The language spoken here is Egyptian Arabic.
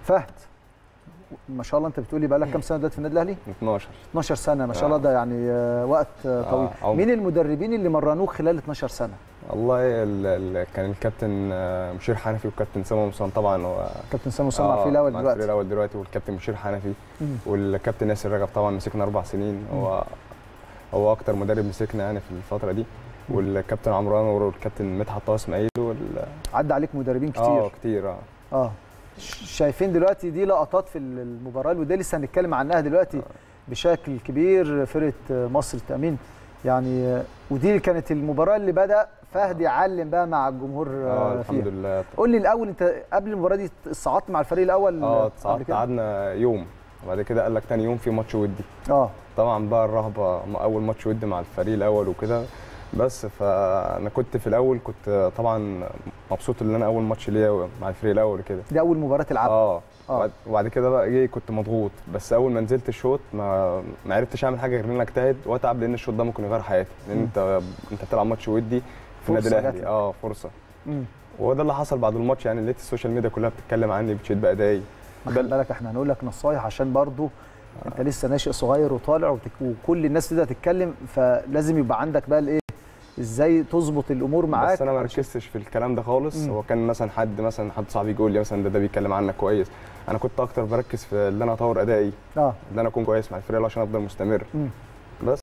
فهد ما شاء الله انت بتقولي بقى لك كام سنه دلوقتي في النادي الاهلي 12 12 سنه ما شاء آه. الله ده يعني آه، وقت آه، آه، طويل عمر. مين المدربين اللي مرنوك خلال 12 سنه والله ال ال كان الكابتن آه، مشير حنفي والكابتن سامي مصطفى طبعا هو كابتن سامي مسمع آه، في الاول مع الفريق دلوقتي الاول دلوقتي والكابتن مشير حنفي مم. والكابتن ياسر رجب طبعا مسكنا اربع سنين هو هو اكتر مدرب مسكنا يعني في الفتره دي والكابتن عمرو انور والكابتن مدحت طه اسماعيل وال عدى عليك مدربين كتير اه كتير اه اه ش- شايفين دلوقتي دي لقطات في المباراه وده لسه هنتكلم عنها دلوقتي بشكل كبير فرقه مصر التامين يعني ودي اللي كانت المباراه اللي بدا فهد يعلم بقى مع الجمهور اه آه، الحمد فيها لله قول لي الاول انت قبل المباراه دي صعدت مع الفريق الاول اه قبل صعدت كده؟ قعدنا يوم وبعد كده قال لك تاني يوم في ماتش ودي اه طبعا بقى الرهبه م- اول ماتش ودي مع الفريق الاول وكده بس فانا كنت في الاول كنت طبعا مبسوط ان انا اول ماتش ليا مع الفريق الاول كده دي اول مباراه تلعبها اه آه. وبعد- وبعد كده بقى ايه كنت مضغوط بس اول ما نزلت الشوط ما ما عرفتش اعمل حاجه غير ان انا اجتهد واتعب لان الشوط ده ممكن يغير حياتي لان مم. انت انت بتلعب ماتش ودي في النادي فرصة الاهلي جات لك. اه فرصه مم. وهو ده اللي حصل بعد الماتش يعني لقيت السوشيال ميديا كلها بتتكلم عني بتشيد بادائي ما ده خلي بالك احنا هنقول لك نصايح عشان برضو انت لسه ناشئ صغير وطالع وتك... وكل الناس تبدا تتكلم فلازم يبقى عندك بقى الايه ازاي تظبط الامور معاك بس انا ما عشان- ركزتش في الكلام ده خالص مم. هو كان مثلا حد مثلا حد صاحبي يقول لي مثلا ده ده بيتكلم عنك كويس انا كنت اكتر بركز في ان انا اطور ادائي اه ان انا اكون كويس مع الفريق عشان افضل مستمر مم.